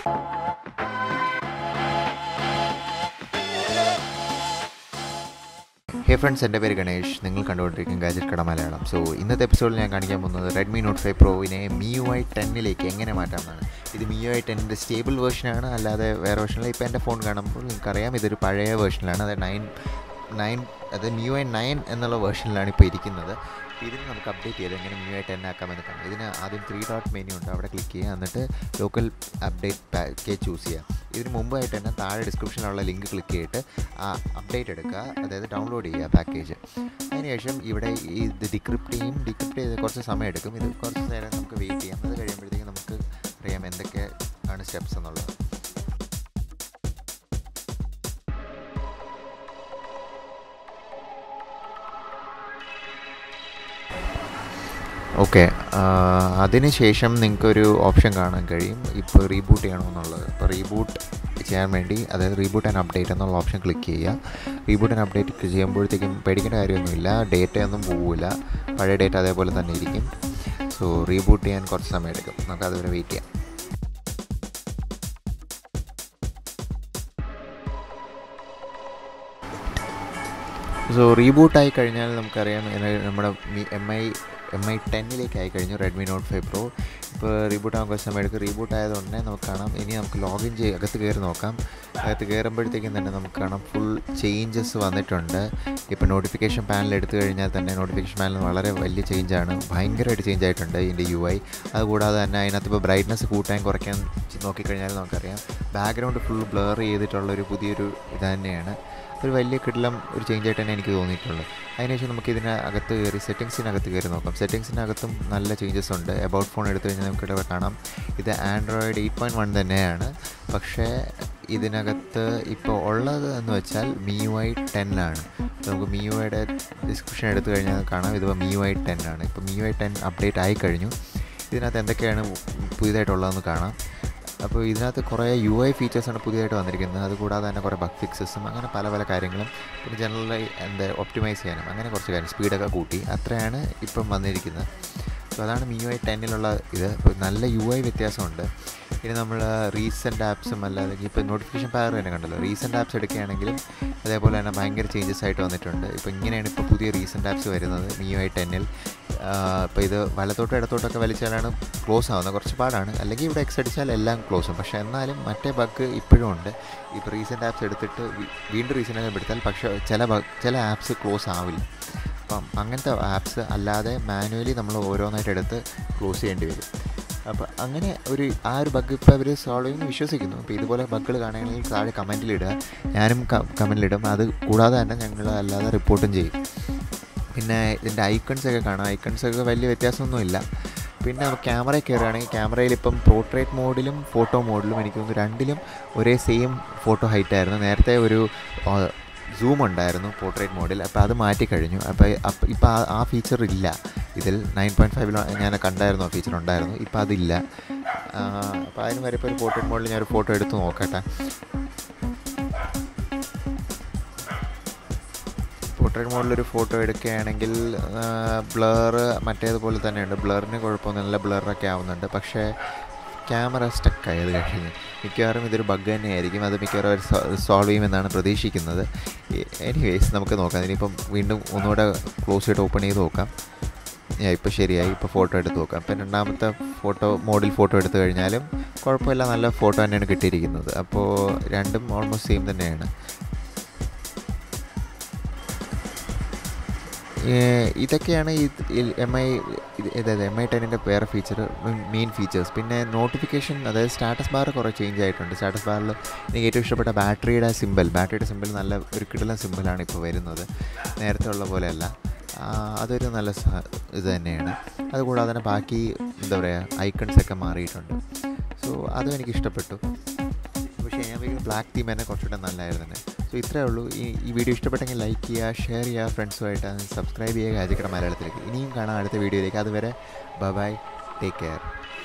ഹേ friends എൻ്റെ പേര് ഗണേഷ് നിങ്ങൾ കണ്ടുകൊണ്ടിരിക്കും ഗാജറ്റ് കട മലയാളം സോ ഇന്നത്തെ എപ്പിസോഡിൽ ഞാൻ കാണിക്കാൻ പോകുന്നത് റെഡ്മി നോട്ട് ഫൈവ് പ്രോവിനെ മി യു ഐ ടെന്നിലേക്ക് എങ്ങനെ മാറ്റാമെന്നാണ് ഇത് മി യു ഐ ടെന്നിൻ്റെ സ്റ്റേബിൾ വേർഷനാണ് അല്ലാതെ വേറെ വേർഷനിൽ ഇപ്പോൾ എൻ്റെ ഫോൺ കാണുമ്പോൾ നിങ്ങൾക്കറിയാം ഇതൊരു പഴയ വേർഷനിലാണ് അത് നയൻ നയൻ അത് മി യു ഐ നയൻ എന്നുള്ള വേർഷനിലാണ് ഇപ്പോൾ ഇരിക്കുന്നത് അപ്പോൾ ഇതിന് നമുക്ക് അപ്ഡേറ്റ് ചെയ്ത് എങ്ങനെ മി യു ഐ ടെൻ ആക്കാമെന്ന് കാണാം ഇതിന് ആദ്യം ത്രീ ഡോട്ട് മെനു ഉണ്ട് അവിടെ ക്ലിക്ക് ചെയ്യുക എന്നിട്ട് ലോക്കൽ അപ്ഡേറ്റ് പാക്കേജ് ചൂസ് ചെയ്യുക ഇതിന് മുമ്പായിട്ട് തന്നെ താഴെ ഡിസ്ക്രിപ്ഷനിലുള്ള ലിങ്ക് ക്ലിക്ക് ചെയ്തിട്ട് ആ അപ്ഡേറ്റ് എടുക്കുക അതായത് ഡൗൺലോഡ് ചെയ്യുക പാക്കേജ് അതിനുശേഷം ഇവിടെ ഈ ഇത് ഡിക്രിപ്റ്റ് ചെയ്യും ഡിക്രിപ്റ്റ് ചെയ്ത് കുറച്ച് സമയം എടുക്കും ഇത് കുറച്ച് നേരം നമുക്ക് വെയിറ്റ് ചെയ്യാം അത് കഴിയുമ്പോഴത്തേക്കും നമുക്ക് അറിയാം എന്തൊക്കെ ആണ് സ്റ്റെപ്സ് എന്നുള്ളത് ഓക്കെ അതിനുശേഷം നിങ്ങൾക്കൊരു ഓപ്ഷൻ കാണാൻ കഴിയും ഇപ്പോൾ റീബൂട്ട് ചെയ്യണമെന്നുള്ളത് ഇപ്പോൾ റീബൂട്ട് ചെയ്യാൻ വേണ്ടി അതായത് റീബൂട്ട് ആൻഡ് അപ്ഡേറ്റ് എന്നുള്ള ഓപ്ഷൻ ക്ലിക്ക് ചെയ്യുക റീബൂട്ട് ആൻഡ് അപ്ഡേറ്റ് ചെയ്യുമ്പോഴത്തേക്കും പേടിക്കേണ്ട കാര്യമൊന്നുമില്ല ഡേറ്റയൊന്നും പോവില്ല പഴയ ഡേറ്റ അതേപോലെ തന്നെ ഇരിക്കും സോ റീബൂട്ട് ചെയ്യാൻ കുറച്ച് സമയം എടുക്കും നമുക്ക് അതുവരെ വെയിറ്റ് ചെയ്യാം സോ റീബൂട്ട് ആയി കഴിഞ്ഞാൽ നമുക്കറിയാം നമ്മുടെ എം ഐ എം ഐ ടെന്നിലേക്ക് ആയി കഴിഞ്ഞു റെഡ്മി നോട്ട് ഫൈവ് പ്രോ ഇപ്പോൾ റീബൂട്ട് ആകാൻ കുറച്ച് സമയം എടുക്കും റീബൂട്ട് ആയതുകൊണ്ട് നമുക്ക് കാണാം ഇനി നമുക്ക് ലോഗിൻ ചെയ്ത് അകത്ത് കയറി നോക്കാം അകത്ത് കയറുമ്പോഴത്തേക്കും തന്നെ നമുക്ക് കാണാം ഫുൾ ചേഞ്ചസ് വന്നിട്ടുണ്ട് ഇപ്പോൾ നോട്ടിഫിക്കേഷൻ പാനൽ എടുത്തു കഴിഞ്ഞാൽ തന്നെ നോട്ടിഫിക്കേഷൻ പാനൽ വളരെ വലിയ ചേഞ്ചാണ് ഭയങ്കരമായിട്ട് ചേഞ്ച് ആയിട്ടുണ്ട് ഇതിൻ്റെ യു ഐ അതുകൂടാതെ തന്നെ അതിനകത്ത് ഇപ്പോൾ ബ്രൈറ്റ്നസ് കൂട്ടാൻ കുറയ്ക്കാൻ നോക്കിക്കഴിഞ്ഞാൽ നമുക്കറിയാം ബാക്ക്ഗ്രൗണ്ട് ഫുൾ ബ്ലർ ചെയ്തിട്ടുള്ള ഒരു പുതിയൊരു ഇത് തന്നെയാണ് ഒരു വലിയ കിടിലം ഒരു ചേഞ്ച് ആയിട്ട് തന്നെ എനിക്ക് തോന്നിയിട്ടുള്ളത് അതിനുശേഷം നമുക്ക് ഇതിനകത്ത് കയറി സെറ്റിങ്സിനകത്ത് കയറി നോക്കാം സെറ്റിങ്സിനകത്തും നല്ല ചേഞ്ചസ് ഉണ്ട് എബൌട്ട് ഫോൺ എടുത്തു കഴിഞ്ഞാൽ നമുക്ക് ഇവിടെ കാണാം ഇത് ആൻഡ്രോയിഡ് എയ്റ്റ് പോയിൻറ്റ് വൺ തന്നെയാണ് പക്ഷേ ഇതിനകത്ത് ഇപ്പോൾ ഉള്ളത് എന്ന് വെച്ചാൽ മി യു ഐ ടെന്നിലാണ് നമുക്ക് മി യു ഐയുടെ ഡിസ്ക്രിപ്ഷൻ എടുത്തു കഴിഞ്ഞാൽ കാണാം ഇതിപ്പോൾ മി യു ഐ ടെൻ ആണ് ഇപ്പോൾ Mi U I ten update ആയി കഴിഞ്ഞു ഇതിനകത്ത് എന്തൊക്കെയാണ് പുതിയതായിട്ടുള്ളതെന്ന് കാണാം അപ്പോൾ ഇതിനകത്ത് കുറേ യു ഐ ഫീച്ചേഴ്സാണ് പുതിയതായിട്ട് വന്നിരിക്കുന്നത് അതുകൂടാതെ തന്നെ കുറേ ബഗ് ഫിക്സസും അങ്ങനെ പല പല കാര്യങ്ങളും പിന്നെ ജനറലായി എന്താ ഒപ്റ്റിമൈസ് ചെയ്യാനും അങ്ങനെ കുറച്ച് കാര്യം സ്പീഡൊക്കെ കൂട്ടി അത്രയാണ് ഇപ്പം വന്നിരിക്കുന്നത് സോ അതാണ് മി യു ഐ ടെന്നിലുള്ള ഇത് അപ്പോൾ നല്ല യു ഐ വ്യത്യാസമുണ്ട് ഇനി നമ്മൾ റീസെൻ്റ് ആപ്സും അല്ലാതെ ഇപ്പോൾ നോട്ടിഫിക്കേഷൻ പവർ തന്നെ കണ്ടല്ലോ റീസെൻ്റ് ആപ്സ് എടുക്കുകയാണെങ്കിലും അതേപോലെ തന്നെ ഭയങ്കര ചേഞ്ചസ് ആയിട്ട് വന്നിട്ടുണ്ട് ഇപ്പോൾ ഇങ്ങനെയാണ് ഇപ്പോൾ പുതിയ റീസെൻ്റ് ആപ്സ് വരുന്നത് മി യു ഐ ടെന്നിൽ ഇപ്പോൾ ഇത് വലത്തോട്ടും ഇടത്തോട്ടൊക്കെ വലിച്ചാലാണ് ക്ലോസ് ആവുന്നത് കുറച്ച് പാടാണ് അല്ലെങ്കിൽ ഇവിടെ എക്സ് അടിച്ചാൽ എല്ലാം ക്ലോസ് ആവും പക്ഷേ എന്നാലും മറ്റേ ബഗ് ഇപ്പോഴും ഉണ്ട് ഇപ്പോൾ റീസെൻ്റ് ആപ്സ് എടുത്തിട്ട് വീണ്ടും റീസെൻ്റ് ആപ്പ് എടുത്താൽ പക്ഷേ ചില ബഗ് ചില ആപ്സ് ക്ലോസ് ആവില്ല അപ്പം അങ്ങനത്തെ ആപ്സ് അല്ലാതെ മാനുവലി നമ്മൾ ഓരോന്നായിട്ട് എടുത്ത് ക്ലോസ് ചെയ്യേണ്ടി വരും അപ്പോൾ അങ്ങനെ ഒരു ആ ഒരു ബഗ് ഇപ്പോൾ അവർ സോൾവ് ചെയ്യുമെന്ന് വിശ്വസിക്കുന്നു അപ്പോൾ ഇതുപോലെ ബഗ്ഗുകൾ കാണുകയാണെങ്കിൽ താഴെ കമൻറ്റിലിടുക ഞാനും കമൻറ്റിലിടും അത് കൂടാതെ തന്നെ ഞങ്ങൾ അല്ലാതെ റിപ്പോർട്ടും ചെയ്യും പിന്നെ ഇതിൻ്റെ ഐക്കൺസ് ഒക്കെ കാണാം ഐക്കൺസ് ഒക്കെ വലിയ വ്യത്യാസമൊന്നുമില്ല പിന്നെ ക്യാമറയിൽ കയറുകയാണെങ്കിൽ ക്യാമറയിൽ ഇപ്പം പോർട്രേറ്റ് മോഡിലും ഫോട്ടോ മോഡിലും എനിക്ക് തോന്നുന്നു രണ്ടിലും ഒരേ സെയിം ഫോട്ടോ ഹൈറ്റ് ആയിരുന്നു നേരത്തെ ഒരു സൂം ഉണ്ടായിരുന്നു പോർട്രേറ്റ് മോഡിൽ അപ്പോൾ അത് മാറ്റിക്കഴിഞ്ഞു അപ്പോൾ അപ്പോൾ ഇപ്പോൾ ആ ആ ഫീച്ചർ ഇല്ല ഇതിൽ നയൻ പോയിൻറ്റ് ഫൈവിൽ ഞാൻ കണ്ടായിരുന്നു ആ ഫീച്ചർ ഉണ്ടായിരുന്നു ഇപ്പോൾ അതില്ല അപ്പോൾ അതിന് വരെ ഇപ്പോൾ ഒരു പോർട്രേറ്റ് മോഡിൽ ഞാനൊരു ഫോട്ടോ എടുത്ത് നോക്കട്ടെ പോർട്രേറ്റ് മോഡിലൊരു ഫോട്ടോ എടുക്കുകയാണെങ്കിൽ ബ്ലർ മറ്റേതുപോലെ തന്നെയുണ്ട് ബ്ലറിന് കുഴപ്പമൊന്നുമില്ല ബ്ലറൊക്കെ ആവുന്നുണ്ട് പക്ഷേ ക്യാമറ സ്റ്റക്കായത് കഴിഞ്ഞ് മിക്കവാറും ഇതൊരു ബഗ് തന്നെയായിരിക്കും അത് മിക്കവാറും അവർ സോൾവ് ചെയ്യുമെന്നാണ് പ്രതീക്ഷിക്കുന്നത് എനിവേസ് നമുക്ക് നോക്കാം ഇനിയിപ്പം വീണ്ടും ഒന്നുകൂടെ ക്ലോസ് ചെയ്ത് ഓപ്പൺ ചെയ്ത് നോക്കാം ഇപ്പോൾ ശരിയായി ഇപ്പോൾ ഫോട്ടോ എടുത്ത് നോക്കാം ഇപ്പം രണ്ടാമത്തെ ഫോട്ടോ മോഡിൽ ഫോട്ടോ എടുത്തു കഴിഞ്ഞാലും കുഴപ്പമില്ല നല്ല ഫോട്ടോ തന്നെയാണ് കിട്ടിയിരിക്കുന്നത് അപ്പോൾ രണ്ടും ഓൾമോസ്റ്റ് സെയിം തന്നെയാണ് ഇതൊക്കെയാണ് ഈ എം ഐ അതായത് എം ഐ ടെന്നിൻ്റെ വേറെ ഫീച്ചർ മെയിൻ ഫീച്ചേഴ്സ് പിന്നെ നോട്ടിഫിക്കേഷൻ അതായത് സ്റ്റാറ്റസ് ബാർ കുറേ ചേഞ്ച് ആയിട്ടുണ്ട് സ്റ്റാറ്റസ് ബാറിൽ എനിക്ക് ഏറ്റവും ഇഷ്ടപ്പെട്ട ബാറ്ററിയുടെ സിമ്പിൾ ബാറ്ററിയുടെ സിമ്പിൾ നല്ല ഒരു കിടലൻ സിമ്പിളാണ് ഇപ്പോൾ വരുന്നത് നേരത്തെ ഉള്ള പോലെയല്ല അതൊരു നല്ല ഇത് തന്നെയാണ് അതുകൂടാതെ തന്നെ ബാക്കി എന്താ പറയുക ഐക്കൺസ് ഒക്കെ മാറിയിട്ടുണ്ട് സോ അതും എനിക്ക് ഇഷ്ടപ്പെട്ടു പക്ഷേ ഞാൻ ബ്ലാക്ക് തീം തന്നെ കുറച്ചുകൂടെ നല്ലതായിരുന്നു തന്നെ സോ ഇത്രയേ ഉള്ളൂ ഈ ഈ വീഡിയോ ഇഷ്ടപ്പെട്ടെങ്കിൽ ലൈക്ക് ചെയ്യുക ഷെയർ ചെയ്യുക ഫ്രണ്ട്സുമായിട്ട് സബ്സ്ക്രൈബ് ചെയ്യുക രാജക്കട മലയാളത്തിലേക്ക് ഇനിയും കാണാം അടുത്ത വീഡിയോയിലേക്ക് അതുവരെ ബൈ ടേക്ക് കെയർ